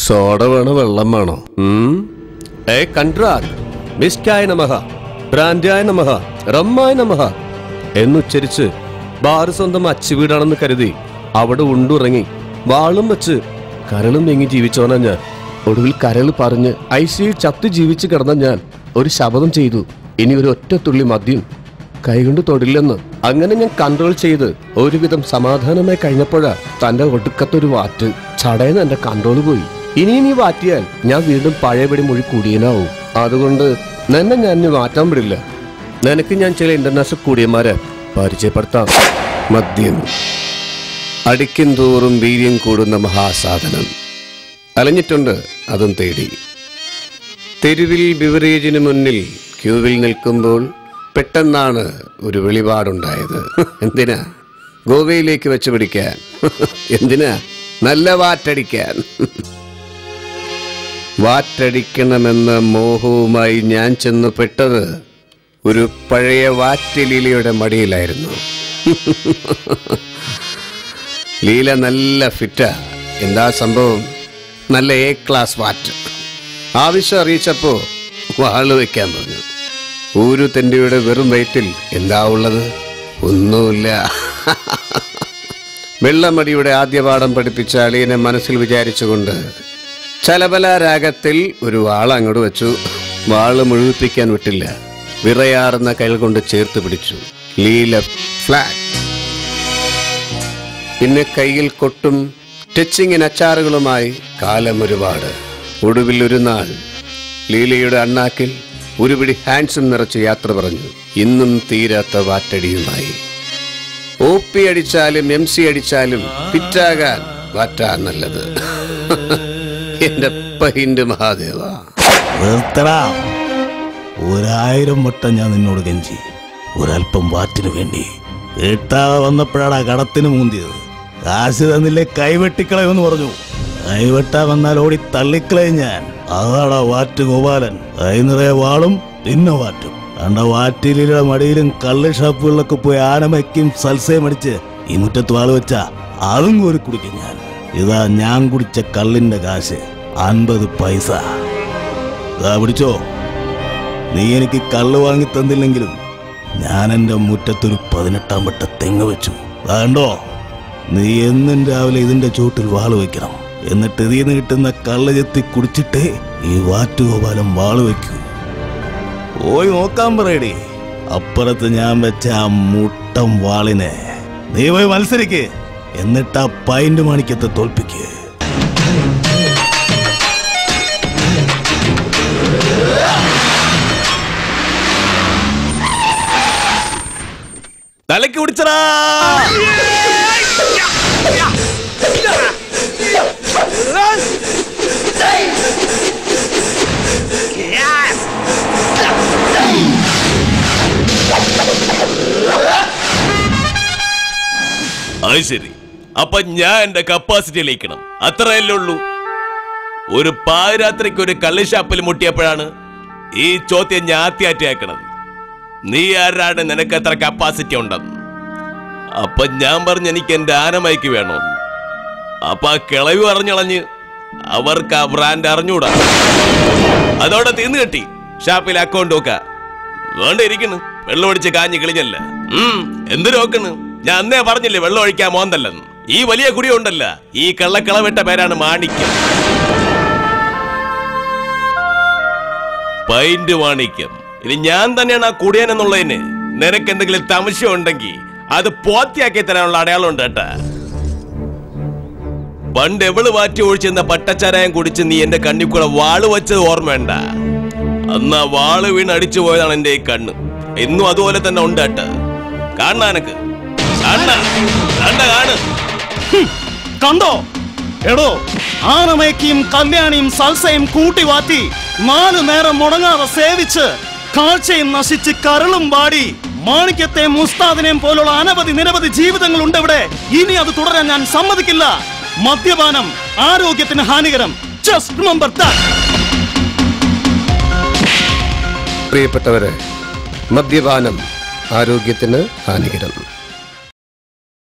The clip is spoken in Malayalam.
സോഡ വേണോ വെള്ളം വേണോ ഉം? ഏ കൺട്രാക് മിസ്റ്റായ നമഹ ബ്രാൻഡായ നമഹ റമ്മായ നമഹ എന്നുച്ചരിച്ച് ബാറ് സ്വന്തം അച്ചു വീടാണെന്ന് കരുതി അവിടെ ഉണ്ടുറങ്ങി വാളും വെച്ച് കരളും വെങ്ങി ജീവിച്ചോനാ ഞാൻ ഒടുവിൽ കരൾ പറഞ്ഞ് ഐസിയിൽ ചത്തു ജീവിച്ച് കിടന്ന ഞാൻ ഒരു ശപഥം ചെയ്തു ഇനി ഒരു ഒറ്റ തുള്ളി മദ്യം കൈകൊണ്ട് തൊടില്ലെന്ന് അങ്ങനെ ഞാൻ കൺട്രോൾ ചെയ്ത് ഒരുവിധം സമാധാനമായി കഴിഞ്ഞപ്പോഴാ തന്റെ ഒടുക്കത്തൊരു വാറ്റ് ചടയെന്ന് എന്റെ കൺട്രോൾ പോയി ഇനി നീ വാറ്റിയാൽ ഞാൻ വീണ്ടും പഴയപടി മൊഴി കൂടിയനാവും അതുകൊണ്ട് നിന്നെ ഞാൻ ഇനി മാറ്റാൻ വിടില്ല നിനക്ക് ഞാൻ ചില ഇന്റർനാഷണൽ കൂടിയന്മാരെ പരിചയപ്പെടുത്താം മദ്യം അടിക്കും തോറും വീര്യം കൂടുന്ന മഹാസാധനം അലഞ്ഞിട്ടുണ്ട് അതും തേടി തെരുവിൽ ബിവറേജിന് മുന്നിൽ ക്യൂവിൽ നിൽക്കുമ്പോൾ പെട്ടെന്നാണ് ഒരു വെളിപാടുണ്ടായത് എന്തിനാ ഗോവയിലേക്ക് വെച്ച് പിടിക്കാൻ എന്തിനാ നല്ല വാറ്റടിക്കാൻ വാറ്റടിക്കണമെന്ന മോഹവുമായി ഞാൻ ചെന്ന് പെട്ടത് ഒരു പഴയ വാറ്റലീലയുടെ മടിയിലായിരുന്നു ലീല നല്ല ഫിറ്റാ എന്താ സംഭവം നല്ല എ ക്ലാസ് വാറ്റ് ആവശ്യം അറിയിച്ചപ്പോ വാള് വെക്കാൻ പറഞ്ഞു ഊരു തെണ്ടിയുടെ വെറും വയറ്റിൽ എന്താ ഉള്ളത് ഒന്നുമില്ല വെള്ളമടിയുടെ ആദ്യ പാഠം പഠിപ്പിച്ച അളിയനെ മനസ്സിൽ വിചാരിച്ചുകൊണ്ട് ചലബല രാഗത്തിൽ ഒരു വാള അങ്ങോട്ട് വെച്ചു വാള് മുഴുവിപ്പിക്കാൻ വിട്ടില്ല വിറയാറുന്ന കൈകൾ കൊണ്ട് ചേർത്ത് പിടിച്ചു ലീല ഫ്ലാറ്റ് പിന്നെ കയ്യിൽ കൊട്ടും ടച്ചിങ്ങിന് അച്ചാറുകളുമായി കാലം ഒരുപാട് ഒടുവിൽ ഒരു നാൾ ലീലയുടെ അണ്ണാക്കിൽ ഒരു പിടി ഹാൻഡ്സും നിറച്ച് യാത്ര പറഞ്ഞു ഇന്നും തീരാത്ത വാറ്റടിയുമായി ഒ പി അടിച്ചാലും എം സി അടിച്ചാലും ഫിറ്റാകാൻ വാറ്റാ നല്ലത് എന്റെ പഹിന്റെ മഹാദേവ നിർത്തടാ ഒരായിരം വട്ടം ഞാൻ നിന്നോട് കെഞ്ചി ഒരല്പം വാറ്റിനു വേണ്ടി എട്ടാതെ വന്നപ്പോഴാടാ കടത്തിന് മൂന്തിയത് കാശ് തന്നില്ലേ കൈവെട്ടിക്കളയുമെന്ന് പറഞ്ഞു കൈവെട്ടാ വന്നാൽ ഓടി തള്ളിക്കളയും ഞാൻ അതാടാ വാറ്റ് ഗോപാലൻ കൈ നിറയെ വാളും പിന്നെ വാറ്റും കണ്ട വാറ്റിലിയുടെ മടിയിലും കള്ള് ഷാപ്പുകളിലൊക്കെ പോയി ആനമയ്ക്കും സൽസയും അടിച്ച് ഈ മുറ്റത്ത് വാള് വെച്ചാ അതും കോരി കുടിക്കും ഞാൻ ഇതാ ഞാൻ കുടിച്ച കള്ളിന്റെ കാശ് അൻപത് പൈസ ഇതാ പിടിച്ചോ നീ എനിക്ക് കള്ള് വാങ്ങി തന്നില്ലെങ്കിലും ഞാൻ എൻ്റെ മുറ്റത്തൊരു പതിനെട്ടാം വട്ട തെങ്ങ് വെച്ചു കണ്ടോ നീ എന്നും രാവിലെ ഇതിന്റെ ചൂട്ടിൽ വാള് വെക്കണം എന്നിട്ട് ഇതിൽ നിന്ന് കിട്ടുന്ന കള്ള് ചെത്തി കുടിച്ചിട്ടേ ഈ വാറ്റുഗോപാലം വാള് വെക്കൂ പോയി നോക്കാൻ പറയടി അപ്പുറത്ത് ഞാൻ വെച്ച ആ മുട്ടം വാളിനെ നീ പോയി മത്സരിക്ക് എന്നിട്ട് ആ പൈന്റ് മാണിക്കത്തെ തോൽപ്പിക്ക് തലക്ക് പിടിച്ചടാ അത് ശരി അപ്പൊ ഞാൻ എന്റെ കപ്പാസിറ്റി ലയിക്കണം അത്രയല്ലേ ഉള്ളൂ ഒരു പാതിരാത്രിക്ക് ഒരു കള്ളിഷാപ്പിൽ മുട്ടിയപ്പോഴാണ് ഈ ചോദ്യം ഞാൻ ആത്യാറ്റിയാക്കണത് നീ ആരാണ് നിനക്ക് എത്ര കപ്പാസിറ്റി ഉണ്ടെന്ന് അപ്പൊ ഞാൻ പറഞ്ഞു എനിക്ക് എന്റെ ആനമൈക്ക് വേണം അപ്പൊ ആ കിളവി അറിഞ്ഞളഞ്ഞ് അവർക്ക് ആ ബ്രാൻഡ് അറിഞ്ഞൂടാ അതോടെ തീർന്നു കിട്ടി ഷാപ്പിൽ അക്കൗണ്ട് നോക്ക വേണ്ട ഇരിക്കുന്നു വെള്ളം ഒഴിച്ച് കാഞ്ഞ് കിളിഞ്ഞല്ല ഉം എന്ത് നോക്കണ് ഞാൻ അന്നേ പറഞ്ഞില്ലേ വെള്ളം ഒഴിക്കാൻ മോന്തല്ലെന്ന് ഈ വലിയ കുടി ഉണ്ടല്ല ഈ കള്ളക്കളവിട്ട പേരാണ് മാണിക്യം പൈന്റ് മാണിക്യം ഇനി ഞാൻ തന്നെയാണ് ആ കുടിയൻ എന്നുള്ളതിന് നിനക്ക് എന്തെങ്കിലും തമശ ഉണ്ടെങ്കിൽ അത് പോത്തിയാക്കി തരാനുള്ള അടയാളം ഉണ്ട് കേട്ടാ പണ്ട് എവള് മാറ്റി ഒഴിച്ചെന്ന പട്ടച്ചാരായം കുടിച്ച് നീ എന്റെ കണ്ണിൽ കൂടെ വാള് വെച്ചത് ഓർമ്മ അന്ന് ആ വാള് വീണ് അടിച്ചു പോയതാണ് എന്റെ ഈ കണ്ണ് ഇന്നും അതുപോലെ തന്നെ ഉണ്ട് കേട്ടാ കാണാനക്ക് കാണ കണ്ട കാണ് കണ്ടോ എടോ ആനമേക്കിയും കല്യാണിയും സൽസയും കൂട്ടി വാറ്റി നാലു നേരം മുടങ്ങാതെ സേവിച്ച് കാഴ്ചയും നശിച്ച് കരളും വാടി മാണിക്യത്തെയും മുസ്താദിനെയും പോലുള്ള അനവധി നിരവധി ജീവിതങ്ങൾ ഉണ്ട് ഇവിടെ ഇനി അത് തുടരാൻ ഞാൻ സമ്മതിക്കില്ല മദ്യപാനം ആരോഗ്യത്തിന് ഹാനികരം ജസ്റ്റ് റിമെമ്പർ ദാറ്റ് പ്രിയപ്പെട്ടവരെ മദ്യപാനം ആരോഗ്യത്തിന് ഹാനികരം